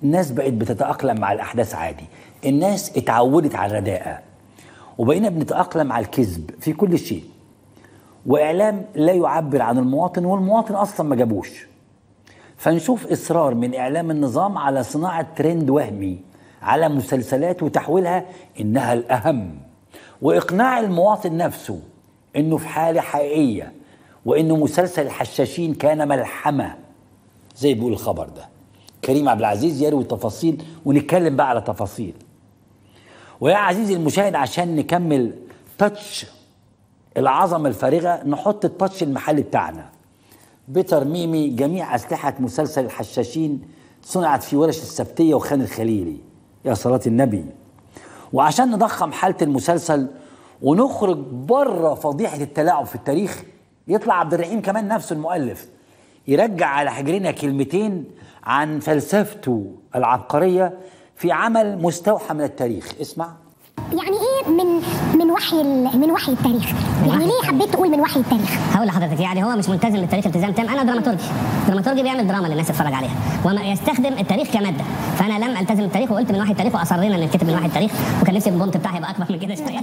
الناس بقت بتتأقلم مع الأحداث عادي الناس اتعودت على الرداءة وبقينا بنتأقلم على الكذب في كل شيء وإعلام لا يعبر عن المواطن والمواطن أصلا ما جابوش فنشوف إصرار من إعلام النظام على صناعة ترند وهمي على مسلسلات وتحويلها إنها الأهم وإقناع المواطن نفسه إنه في حالة حقيقية وإنه مسلسل الحشاشين كان ملحمة زي بيقول الخبر ده كريم عبد العزيز يروي تفاصيل ونتكلم بقى على تفاصيل ويا عزيزي المشاهد عشان نكمل تاتش العظمه الفارغه نحط التاتش المحلي بتاعنا بترميمي جميع اسلحه مسلسل الحشاشين صنعت في ورش السبتيه وخان الخليلي يا صلاه النبي وعشان نضخم حاله المسلسل ونخرج بره فضيحه التلاعب في التاريخ يطلع عبد الرحيم كمان نفسه المؤلف يرجع على حجرنا كلمتين عن فلسفته العبقريه في عمل مستوحى من التاريخ اسمع يعني ايه من من وحي ال- من وحي التاريخ يعني ليه حبيت تقول من وحي التاريخ هقول لحضرتك يعني هو مش ملتزم بالتاريخ التزام تام انا دراماتورجي دراماتورجي بيعمل دراما للناس تتفرج عليها وما يستخدم التاريخ كماده فانا لم التزم التاريخ وقلت من وحي التاريخ واصرينا ان نكتب من وحي التاريخ وكان نفسي البونت بتاعي يبقى اكبر من كده شويه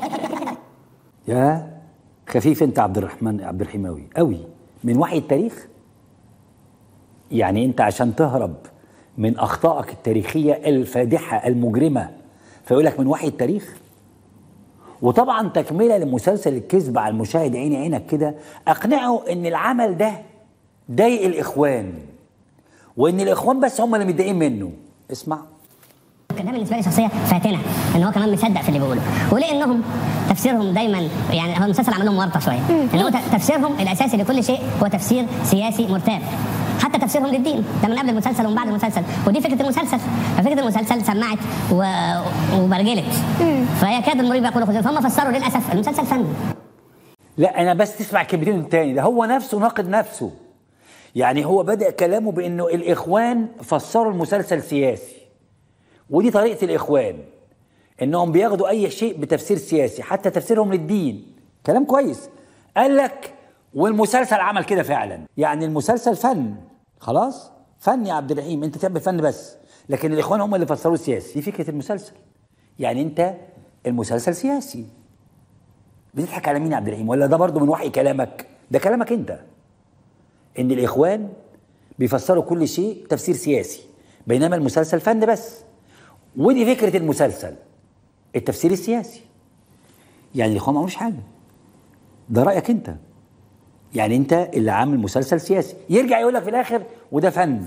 يا خفيف انت عبد الرحمن عبد الرحيم قوي قوي من وحي التاريخ يعني انت عشان تهرب من اخطائك التاريخيه الفادحه المجرمه فيقول لك من وحي التاريخ وطبعا تكمله لمسلسل الكذب على المشاهد عيني عينك كده اقنعه ان العمل ده ضايق الاخوان وان الاخوان بس هم اللي متضايقين منه اسمع كان ده بالنسبه لي شخصيه فاتنه ان هو كمان مصدق في اللي بيقوله ولانهم تفسيرهم دايما يعني هو المسلسل عمل لهم ورطه شويه ان هو ت- تفسيرهم الاساسي لكل شيء هو تفسير سياسي مرتاب حتى تفسيرهم للدين ده من قبل المسلسل ومن بعد المسلسل ودي فكره المسلسل ففكره المسلسل سمعت و... وبرجلت فيكاد المريب يقول خذوا فهم فسروا للاسف المسلسل فن لا انا بس تسمع كلمتين التاني ده هو نفسه ناقد نفسه يعني هو بدأ كلامه بانه الاخوان فسروا المسلسل سياسي ودي طريقة الاخوان انهم بياخدوا اي شيء بتفسير سياسي حتى تفسيرهم للدين كلام كويس قال لك والمسلسل عمل كده فعلا يعني المسلسل فن خلاص فن يا عبد الرحيم انت تعمل فن بس لكن الاخوان هم اللي فسروه سياسي دي فكرة المسلسل يعني انت المسلسل سياسي بتضحك على مين يا عبد الرحيم ولا ده برضه من وحي كلامك ده كلامك انت ان الاخوان بيفسروا كل شيء تفسير سياسي بينما المسلسل فن بس ودي فكره المسلسل التفسير السياسي يعني الاخوان ما عملوش حاجه ده رايك انت يعني انت اللي عامل مسلسل سياسي يرجع يقول لك في الاخر وده فن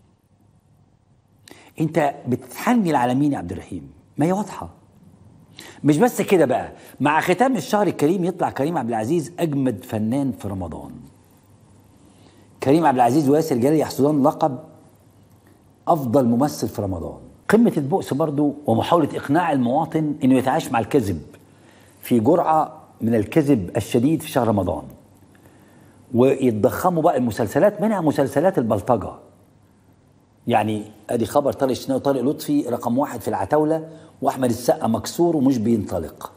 انت بتتحني على مين يا عبد الرحيم ما هي واضحه مش بس كده بقى مع ختام الشهر الكريم يطلع كريم عبد العزيز اجمد فنان في رمضان كريم عبد العزيز وياسر جلال يحصدان لقب افضل ممثل في رمضان قمه البؤس برضو ومحاوله اقناع المواطن انه يتعايش مع الكذب في جرعه من الكذب الشديد في شهر رمضان ويتضخموا بقى المسلسلات منها مسلسلات البلطجه يعني ادي خبر طارق الشناوي وطارق لطفي رقم واحد في العتاوله واحمد السقا مكسور ومش بينطلق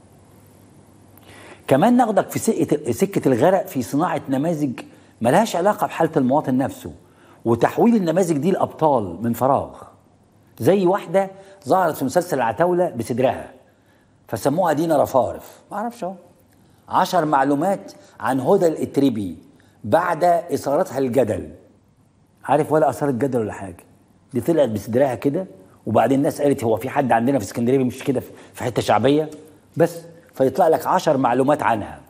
كمان ناخدك في سكه سكه الغرق في صناعه نماذج ملهاش علاقه بحاله المواطن نفسه وتحويل النماذج دي لابطال من فراغ زي واحده ظهرت في مسلسل العتاوله بصدرها فسموها دينا رفارف ما اعرفش اهو عشر معلومات عن هدى الاتربي بعد اثارتها الجدل عارف ولا اثارت جدل ولا حاجه دي طلعت بصدرها كده وبعدين الناس قالت هو في حد عندنا في اسكندريه مش كده في حته شعبيه بس فيطلع لك عشر معلومات عنها